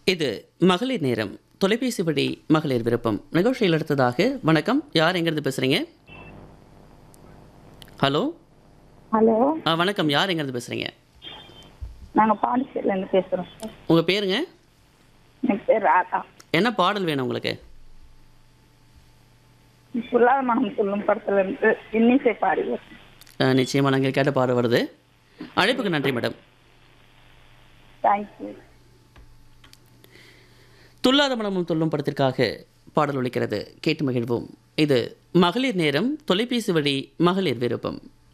இது மகளிர் நேரம் தொலைபேசி வழி மகளிர் விருப்பம் நிகழ்ச்சியில் அடுத்ததாக வணக்கம் யார் எங்கேருந்து பேசுகிறீங்க ஹலோ ஹலோ ஆ வணக்கம் யார் எங்கேருந்து பேசுகிறீங்க நாங்கள் பாண்டிச்சேரியிலேருந்து பேசுகிறோம் சார் உங்கள் பேருங்க என் பேர் ராதா என்ன பாடல் வேணும் உங்களுக்கு சொல்லாத மனம் சொல்லும் படத்துலேருந்து இன்னிசை பாடுவோம் ஆ, நிச்சயமா நாங்கள் கேட்ட பாடல் வருது அழைப்புக்கு நன்றி மேடம் தேங்க்யூ துல்லாத மனமும் துள்ளும் படத்திற்காக பாடல் ஒலிக்கிறது கேட்டு மகிழ்வோம் இது மகளிர் நேரம் தொலைபேசி வழி மகளிர் விருப்பம்